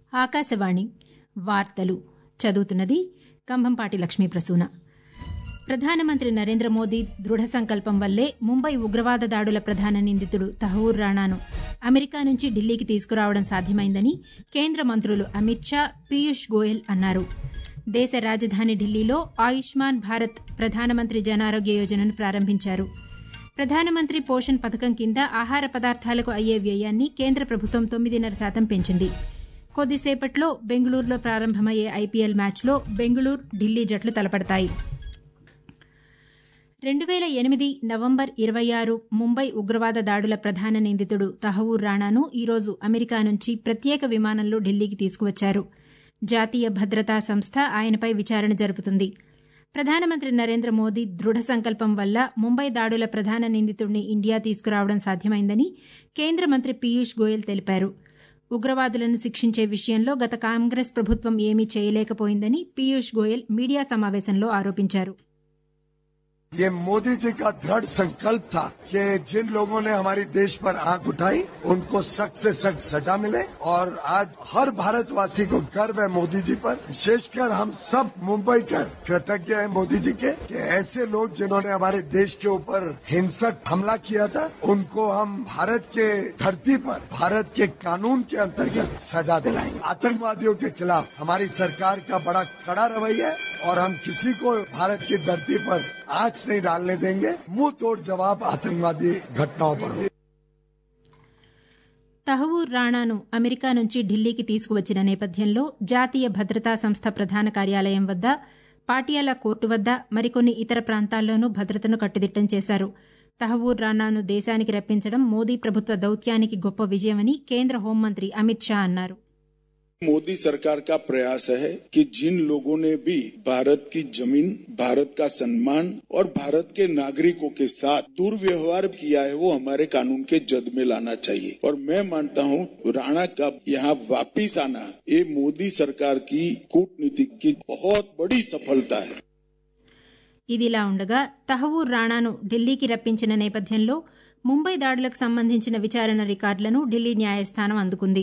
ఆకాశవాణి వార్తలు చదువుతున్నది కంభంపాటి లక్ష్మీ ప్రసూన ప్రధానమంత్రి నరేంద్ర మోదీ దృఢ సంకల్పం వల్లే ముంబై ఉగ్రవాద దాడుల ప్రధాన నిందితుడు తహవూర్ రాణాను అమెరికా నుంచి ఢిల్లీకి తీసుకురావడం సాధ్యమైందని కేంద్ర మంత్రులు అమిత్ షా పీయూష్ గోయల్ అన్నారు దేశ రాజధాని ఢిల్లీలో ఆయుష్మాన్ భారత్ ప్రధానమంత్రి జనారోగ్య యోజనను ప్రారంభించారు ప్రధానమంత్రి పోషణ్ పథకం కింద ఆహార పదార్థాలకు అయ్యే వ్యయాన్ని కేంద్ర ప్రభుత్వం తొమ్మిదిన్నర శాతం పెంచింది కొద్దిసేపట్లో బెంగళూరులో ప్రారంభమయ్యే ఐపీఎల్ మ్యాచ్లో బెంగళూరు ఢిల్లీ జట్లు తలపడతాయి రెండు వేల ఎనిమిది నవంబర్ ఇరవై ఆరు ముంబై ఉగ్రవాద దాడుల ప్రధాన నిందితుడు తహవూర్ రాణాను ఈరోజు అమెరికా నుంచి ప్రత్యేక విమానంలో ఢిల్లీకి తీసుకువచ్చారు జాతీయ భద్రతా సంస్థ ఆయనపై విచారణ జరుపుతుంది ప్రధానమంత్రి నరేంద్ర మోదీ దృఢ సంకల్పం వల్ల ముంబై దాడుల ప్రధాన నిందితుడిని ఇండియా తీసుకురావడం సాధ్యమైందని కేంద్ర మంత్రి పీయూష్ గోయల్ తెలిపారు ఉగ్రవాదులను శిక్షించే విషయంలో గత కాంగ్రెస్ ప్రభుత్వం ఏమీ చేయలేకపోయిందని పీయూష్ గోయల్ మీడియా సమావేశంలో ఆరోపించారు ये मोदी जी का दृढ़ संकल्प था कि जिन लोगों ने हमारी देश पर आंख उठाई उनको सख्त से सख्त सजा मिले और आज हर भारतवासी को गर्व है मोदी जी पर विशेषकर हम सब मुंबई कर कृतज्ञ हैं मोदी जी के कि ऐसे लोग जिन्होंने हमारे देश के ऊपर हिंसक हमला किया था उनको हम भारत के धरती पर भारत के कानून के अंतर्गत सजा दिलाएंगे आतंकवादियों के खिलाफ हमारी सरकार का बड़ा कड़ा रवैया है और हम किसी को भारत की धरती पर आज नहीं डालने देंगे मुंह तोड़ जवाब आतंकवादी घटनाओं पर తహవూర్ రాణాను అమెరికా నుంచి ఢిల్లీకి తీసుకువచ్చిన నేపథ్యంలో జాతీయ భద్రతా సంస్థ ప్రధాన కార్యాలయం వద్ద పాటియాలా కోర్టు వద్ద మరికొన్ని ఇతర ప్రాంతాల్లోనూ భద్రతను కట్టుదిట్టం చేశారు తహవూర్ రాణాను దేశానికి రప్పించడం మోదీ ప్రభుత్వ దౌత్యానికి గొప్ప విజయమని కేంద్ర హోంమంత్రి అమిత్ షా అన్నారు मोदी सरकार का प्रयास है कि जिन लोगों ने भी भारत की जमीन भारत का सम्मान और भारत के नागरिकों के साथ दुर्व्यवहार किया है वो हमारे कानून के जद में लाना चाहिए और मैं मानता हूँ राणा का यहाँ वापिस आना ये मोदी सरकार की कूटनीति की बहुत बड़ी सफलता है ఇదిలా ఉండగా తహవూర్ రాణాను ఢిల్లీకి రప్పించిన నేపథ్యంలో ముంబై దాడులకు సంబంధించిన విచారణ రికార్డులను ఢిల్లీ న్యాయస్థానం అందుకుంది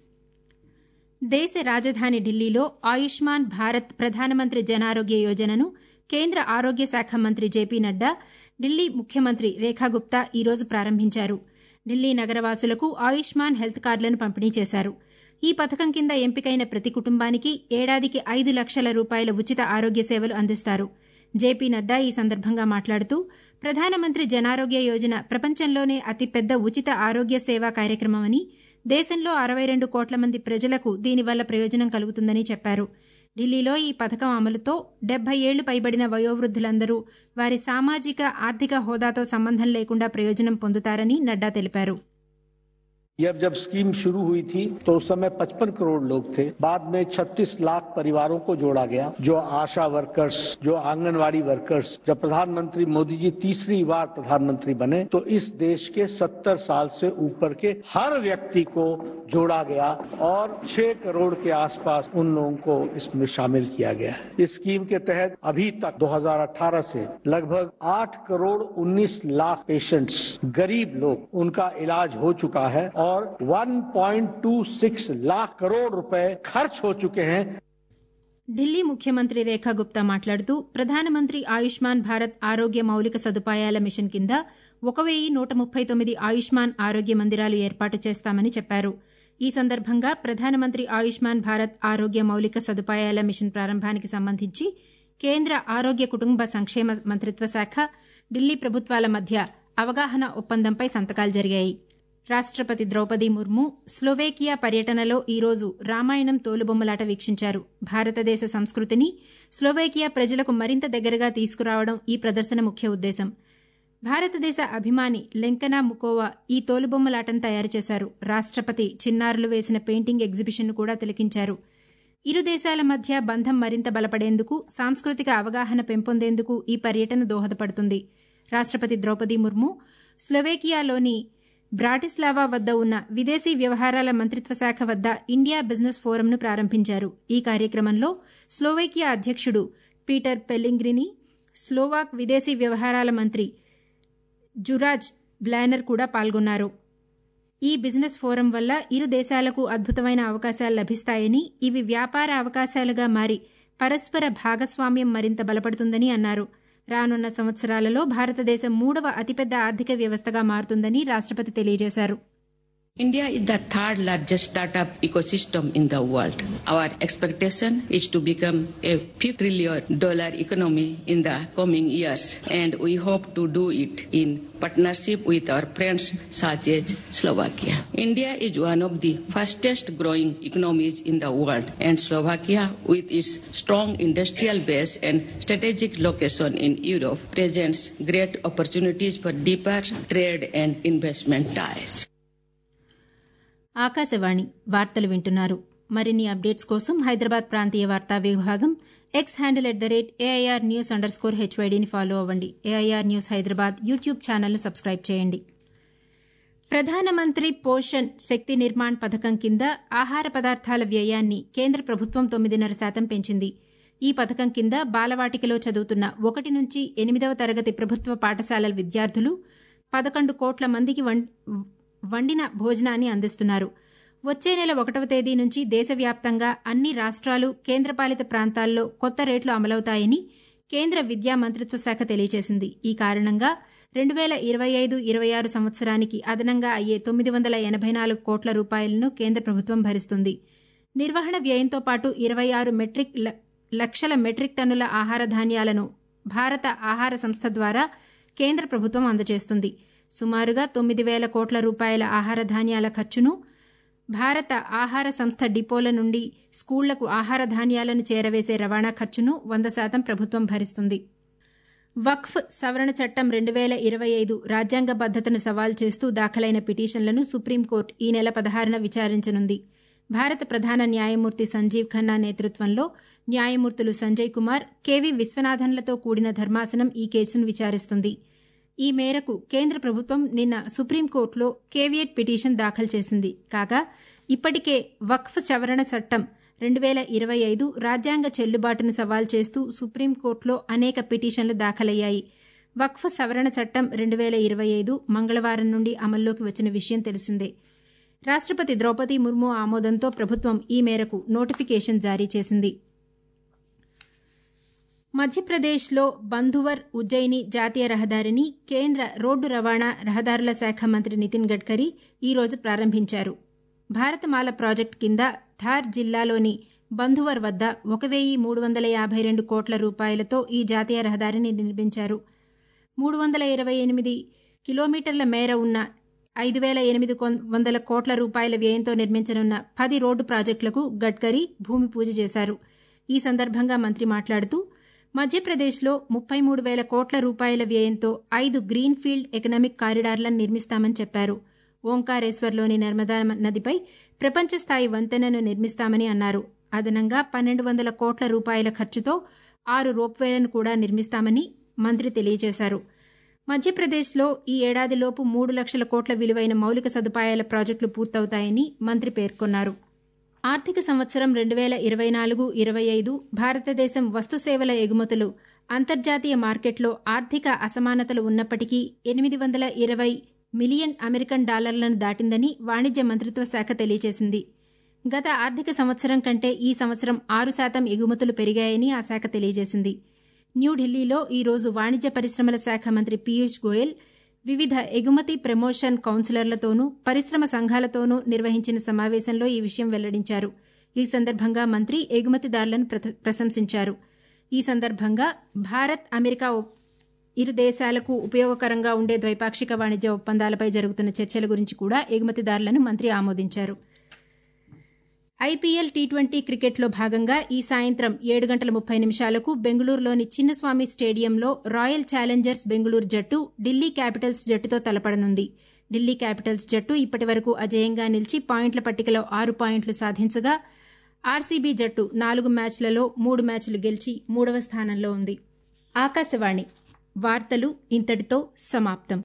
దేశ రాజధాని ఢిల్లీలో ఆయుష్మాన్ భారత్ ప్రధానమంత్రి జనారోగ్య యోజనను కేంద్ర ఆరోగ్య శాఖ మంత్రి జేపీ నడ్డా ఢిల్లీ ముఖ్యమంత్రి రేఖా గుప్తా ఈరోజు ప్రారంభించారు ఢిల్లీ నగరవాసులకు ఆయుష్మాన్ హెల్త్ కార్డులను పంపిణీ చేశారు ఈ పథకం కింద ఎంపికైన ప్రతి కుటుంబానికి ఏడాదికి ఐదు లక్షల రూపాయల ఉచిత ఆరోగ్య సేవలు అందిస్తారు జేపీ నడ్డా ఈ సందర్భంగా మాట్లాడుతూ ప్రధానమంత్రి జనారోగ్య యోజన ప్రపంచంలోనే అతిపెద్ద ఉచిత ఆరోగ్య సేవా కార్యక్రమమని దేశంలో అరవై రెండు కోట్ల మంది ప్రజలకు దీనివల్ల ప్రయోజనం కలుగుతుందని చెప్పారు ఢిల్లీలో ఈ పథకం అమలుతో డెబ్బై ఏళ్లు పైబడిన వయోవృద్ధులందరూ వారి సామాజిక ఆర్థిక హోదాతో సంబంధం లేకుండా ప్రయోజనం పొందుతారని నడ్డా తెలిపారు ये जब स्कीम शुरू हुई थी तो उस समय 55 करोड़ लोग थे बाद में 36 लाख परिवारों को जोड़ा गया जो आशा वर्कर्स जो आंगनवाड़ी वर्कर्स जब प्रधानमंत्री मोदी जी तीसरी बार प्रधानमंत्री बने तो इस देश के 70 साल से ऊपर के हर व्यक्ति को जोड़ा गया और 6 करोड़ के आसपास उन लोगों को इसमें शामिल किया गया है इस स्कीम के तहत अभी तक 2018 से लगभग 8 करोड़ 19 लाख पेशेंट्स गरीब लोग उनका इलाज हो चुका है और 1.26 लाख करोड़ रुपए खर्च हो चुके हैं ఢిల్లీ ముఖ్యమంత్రి రేఖా గుప్తా మాట్లాడుతూ ప్రధానమంత్రి ఆయుష్మాన్ భారత్ ఆరోగ్య మౌలిక సదుపాయాల మిషన్ కింద ఒక వెయ్యి నూట ముప్పై తొమ్మిది ఆయుష్మాన్ ఆరోగ్య మందిరాలు ఏర్పాటు చేస్తామని చెప్పారు ఈ సందర్భంగా ప్రధానమంత్రి ఆయుష్మాన్ భారత్ ఆరోగ్య మౌలిక సదుపాయాల మిషన్ ప్రారంభానికి సంబంధించి కేంద్ర ఆరోగ్య కుటుంబ సంక్షేమ మంత్రిత్వ శాఖ ఢిల్లీ ప్రభుత్వాల మధ్య అవగాహన ఒప్పందంపై సంతకాలు జరిగాయి రాష్టపతి ద్రౌపది ముర్ము స్లోవేకియా పర్యటనలో ఈరోజు రామాయణం తోలుబొమ్మలాట వీక్షించారు భారతదేశ సంస్కృతిని స్లోవేకియా ప్రజలకు మరింత దగ్గరగా తీసుకురావడం ఈ ప్రదర్శన ముఖ్య ఉద్దేశం భారతదేశ అభిమాని లెంకనా ముకోవా ఈ తోలుబొమ్మలాటను తయారు చేశారు రాష్టపతి చిన్నారులు వేసిన పెయింటింగ్ ఎగ్జిబిషన్ను కూడా తిలకించారు ఇరు దేశాల మధ్య బంధం మరింత బలపడేందుకు సాంస్కృతిక అవగాహన పెంపొందేందుకు ఈ పర్యటన దోహదపడుతుంది రాష్టపతి ద్రౌపది ముర్ము స్లోవేకియాలోని బ్రాటిస్లావా వద్ద ఉన్న విదేశీ వ్యవహారాల మంత్రిత్వ శాఖ వద్ద ఇండియా బిజినెస్ ఫోరంను ప్రారంభించారు ఈ కార్యక్రమంలో స్లోవేకియా అధ్యక్షుడు పీటర్ పెల్లింగ్రిని స్లోవాక్ విదేశీ వ్యవహారాల మంత్రి జురాజ్ బ్లానర్ కూడా పాల్గొన్నారు ఈ బిజినెస్ ఫోరం వల్ల ఇరు దేశాలకు అద్భుతమైన అవకాశాలు లభిస్తాయని ఇవి వ్యాపార అవకాశాలుగా మారి పరస్పర భాగస్వామ్యం మరింత బలపడుతుందని అన్నారు రానున్న సంవత్సరాలలో భారతదేశం మూడవ అతిపెద్ద ఆర్థిక వ్యవస్థగా మారుతుందని రాష్ట్రపతి తెలియజేశారు India is the third largest startup ecosystem in the world. Our expectation is to become a 50 trillion dollar economy in the coming years and we hope to do it in partnership with our friends such as Slovakia. India is one of the fastest growing economies in the world and Slovakia with its strong industrial base and strategic location in Europe presents great opportunities for deeper trade and investment ties. Akashvani వార్తలు వింటున్నారు మరిన్ని updates కోసం హైదరాబాద్ ప్రాంతీయ వార్తా విభాగం X handle at the rate AIR news underscore హెచ్వైడీని follow అవ్వండి AIR news Hyderabad YouTube ఛానల్ను సబ్స్క్రైబ్ చేయండి ప్రధానమంత్రి పోషణ్ శక్తి నిర్మాణ్ పథకం కింద ఆహార పదార్థాల వ్యయాన్ని కేంద్ర ప్రభుత్వం తొమ్మిదిన్నర శాతం పెంచింది ఈ పథకం కింద బాలవాటికలో చదువుతున్న ఒకటి నుంచి ఎనిమిదవ తరగతి ప్రభుత్వ పాఠశాలల విద్యార్థులు పదకొండు కోట్ల మందికి వండిన భోజనాన్ని అందిస్తున్నారు వచ్చే నెల ఒకటవ తేదీ నుంచి దేశవ్యాప్తంగా అన్ని రాష్ట్రాలు కేంద్రపాలిత ప్రాంతాల్లో కొత్త రేట్లు అమలవుతాయని కేంద్ర విద్యా మంత్రిత్వ శాఖ తెలియజేసింది ఈ కారణంగా రెండు వేల ఇరవై ఐదు ఇరవై ఆరు సంవత్సరానికి అదనంగా అయ్యే తొమ్మిది వందల ఎనభై నాలుగు కోట్ల రూపాయలను కేంద్ర ప్రభుత్వం భరిస్తుంది నిర్వహణ వ్యయంతో పాటు ఇరవై ఆరు మెట్రిక్ లక్షల మెట్రిక్ టన్నుల ఆహార ధాన్యాలను భారత ఆహార సంస్థ ద్వారా కేంద్ర ప్రభుత్వం అందజేస్తుంది సుమారుగా తొమ్మిది వేల కోట్ల రూపాయల ఆహార ధాన్యాల ఖర్చును భారత ఆహార సంస్థ డిపోల నుండి స్కూళ్లకు ఆహార ధాన్యాలను చేరవేసే రవాణా ఖర్చును వంద శాతం ప్రభుత్వం భరిస్తుంది వక్ఫ్ సవరణ చట్టం రెండు వేల ఇరవై ఐదు రాజ్యాంగ బద్దతను సవాల్ చేస్తూ దాఖలైన పిటిషన్లను సుప్రీంకోర్టు ఈ నెల పదహారున విచారించనుంది భారత ప్రధాన న్యాయమూర్తి సంజీవ్ ఖన్నా నేతృత్వంలో న్యాయమూర్తులు సంజయ్ కుమార్ కెవి విశ్వనాథన్లతో కూడిన ధర్మాసనం ఈ కేసును విచారిస్తుంది ఈ మేరకు కేంద్ర ప్రభుత్వం నిన్న సుప్రీంకోర్టులో కేవియట్ పిటిషన్ దాఖలు చేసింది కాగా ఇప్పటికే వక్ఫ్ సవరణ చట్టం రెండు వేల ఇరవై ఐదు రాజ్యాంగ చెల్లుబాటును సవాల్ చేస్తూ సుప్రీంకోర్టులో అనేక పిటిషన్లు దాఖలయ్యాయి వక్ఫ్ సవరణ చట్టం రెండు వేల ఇరవై ఐదు మంగళవారం నుండి అమల్లోకి వచ్చిన విషయం తెలిసిందే రాష్ట్రపతి ద్రౌపది ముర్ము ఆమోదంతో ప్రభుత్వం ఈ మేరకు నోటిఫికేషన్ జారీ చేసింది మధ్యప్రదేశ్లో బంధువర్ ఉజ్జయిని జాతీయ రహదారిని కేంద్ర రోడ్డు రవాణా రహదారుల శాఖ మంత్రి నితిన్ గడ్కరీ ఈరోజు ప్రారంభించారు భారతమాల ప్రాజెక్టు కింద ధార్ జిల్లాలోని బంధువర్ వద్ద ఒక వెయ్యి మూడు వందల యాభై రెండు కోట్ల రూపాయలతో ఈ జాతీయ రహదారిని నిర్మించారు మూడు వందల ఇరవై ఎనిమిది కిలోమీటర్ల మేర ఉన్న ఐదు వేల ఎనిమిది వందల కోట్ల రూపాయల వ్యయంతో నిర్మించనున్న పది రోడ్డు ప్రాజెక్టులకు గడ్కరీ భూమి పూజ చేశారు ఈ సందర్భంగా మంత్రి మాట్లాడుతూ మధ్యప్రదేశ్లో ముప్పై మూడు వేల కోట్ల రూపాయల వ్యయంతో ఐదు గ్రీన్ఫీల్డ్ ఎకనామిక్ కారిడార్లను నిర్మిస్తామని చెప్పారు ఓంకారేశ్వర్లోని నర్మదా నదిపై ప్రపంచ స్థాయి వంతెనను నిర్మిస్తామని అన్నారు అదనంగా పన్నెండు వందల కోట్ల రూపాయల ఖర్చుతో ఆరు రోప్వేలను కూడా నిర్మిస్తామని మంత్రి తెలియజేశారు మధ్యప్రదేశ్లో ఈ ఏడాదిలోపు మూడు లక్షల కోట్ల విలువైన మౌలిక సదుపాయాల ప్రాజెక్టులు పూర్తవుతాయని మంత్రి పేర్కొన్నారు ఆర్థిక సంవత్సరం రెండు వేల ఇరవై నాలుగు ఇరవై ఐదు భారతదేశం వస్తుసేవల ఎగుమతులు అంతర్జాతీయ మార్కెట్లో ఆర్థిక అసమానతలు ఉన్నప్పటికీ ఎనిమిది వందల ఇరవై మిలియన్ అమెరికన్ డాలర్లను దాటిందని వాణిజ్య మంత్రిత్వ శాఖ తెలియజేసింది గత ఆర్థిక సంవత్సరం కంటే ఈ సంవత్సరం ఆరు శాతం ఎగుమతులు పెరిగాయని ఆ శాఖ తెలియజేసింది న్యూఢిల్లీలో ఈ రోజు వాణిజ్య పరిశ్రమల శాఖ మంత్రి పీయూష్ గోయల్ వివిధ ఎగుమతి ప్రమోషన్ కౌన్సిలర్లతోనూ పరిశ్రమ సంఘాలతోనూ నిర్వహించిన సమావేశంలో ఈ విషయం వెల్లడించారు ఈ సందర్భంగా మంత్రి ఎగుమతిదారులను ప్రశంసించారు ఈ సందర్భంగా భారత్ అమెరికా ఇరు దేశాలకు ఉపయోగకరంగా ఉండే ద్వైపాక్షిక వాణిజ్య ఒప్పందాలపై జరుగుతున్న చర్చల గురించి కూడా ఎగుమతిదారులను మంత్రి ఆమోదించారు ఐపీఎల్ టీ ట్వంటీ క్రికెట్లో భాగంగా ఈ సాయంత్రం ఏడు గంటల ముప్పై నిమిషాలకు బెంగళూరులోని చిన్నస్వామి స్టేడియంలో రాయల్ ఛాలెంజర్స్ బెంగళూరు జట్టు ఢిల్లీ క్యాపిటల్స్ జట్టుతో తలపడనుంది ఢిల్లీ క్యాపిటల్స్ జట్టు ఇప్పటివరకు అజేయంగా నిలిచి పాయింట్ల పట్టికలో ఆరు పాయింట్లు సాధించగా ఆర్సీబీ జట్టు నాలుగు మ్యాచ్లలో మూడు మ్యాచ్లు గెలిచి మూడవ స్థానంలో ఉంది ఆకాశవాణి వార్తలు ఇంతటితో సమాప్తం